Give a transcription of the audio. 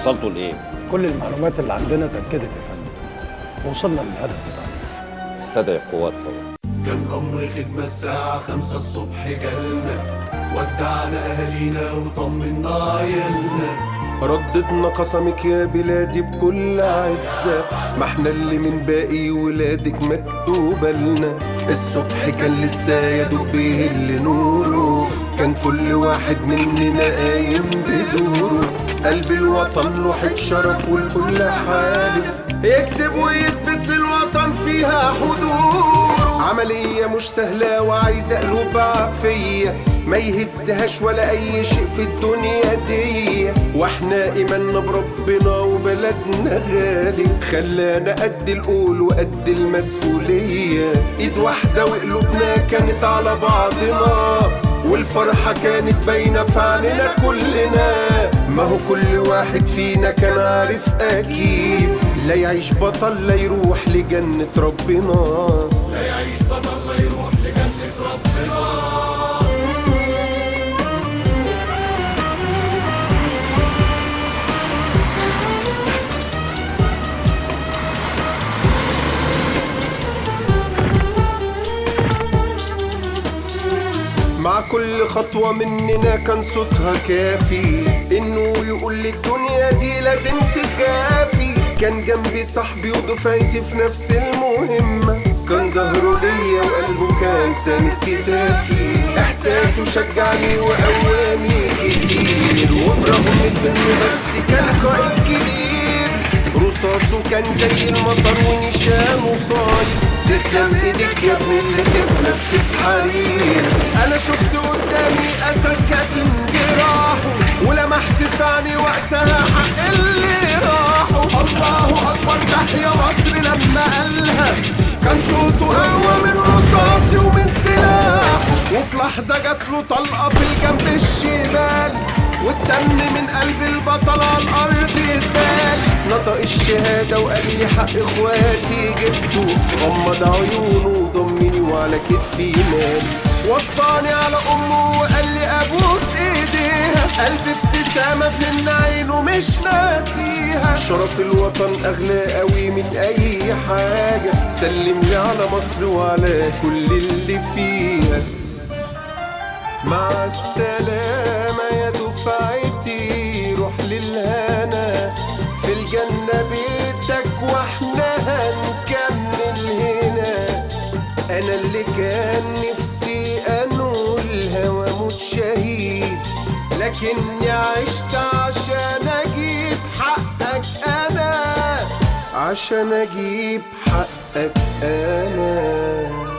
وصلتوا لايه كل المعلومات اللي عندنا اتاكدت يا فندم وصلنا للهدف بتاعنا استدعي القوات طبعا كان أمر خدمة الساعة خمسة الصبح جالنا ودعنا أهالينا وطمنا عيالنا رددنا قسمك يا بلادي بكل عزة ما احنا اللي من باقي ولادك مكتوبة لنا الصبح كان لسه يا دوب بيهل نوره كان كل واحد مننا قايم بدوره قلب الوطن لوحة شرف والكل حالف يكتب ويثبت للوطن فيها حضور عملية مش سهلة وعايزة قلوب عافية ما يهزهاش ولا أي شيء في الدنيا دي واحنا إيماننا بربنا وبلدنا غالي خلانا قد القول وقد المسؤولية إيد واحدة وقلوبنا كانت على بعضنا والفرحة كانت باينة في عيننا كلنا ما هو كل واحد فينا كان عارف أكيد لا يعيش بطل لا يروح لجنة ربنا لا يعيش بطل لا يروح لجنة ربنا مع كل خطوة مننا كان صوتها كافي انه يقول للدنيا دي لازم تخافي كان جنبي صاحبي ودفعتي في نفس المهمة كان ظهره ليا وقلبه كان ساند كتافي احساسه شجعني وقواني كتير وبرغم سنه بس كان قائد كبير رصاصه كان زي المطر ونشانه صايد تسلم ايدك يا ابني اللي تتلف في حرير انا شفت قدامي اسد كاتم جراحه ولمحت في عيني وقتها حق اللي راحوا الله اكبر تحيا مصر لما قالها كان صوته اقوى من رصاصي ومن سلاح وفي لحظه جات له طلقه في الجنب الشمال والدم من قلب البطل على الارض سال نطق الشهادة وقال لي حق اخواتي جبته غمض عيونه وضمني وعلى كتفي نام وصاني على امه وقال لي ابوس ايديها قلب ابتسامة في عينه مش ناسيها شرف الوطن اغلى قوي من اي حاجة سلم لي على مصر وعلى كل اللي فيها مع السلامة يا دفعتي روح للهنا في الجنة بيتك واحنا هنكمل هنا أنا اللي كان نفسي أنولها وأموت شهيد لكني عشت عشان أجيب حقك أنا عشان أجيب حقك أنا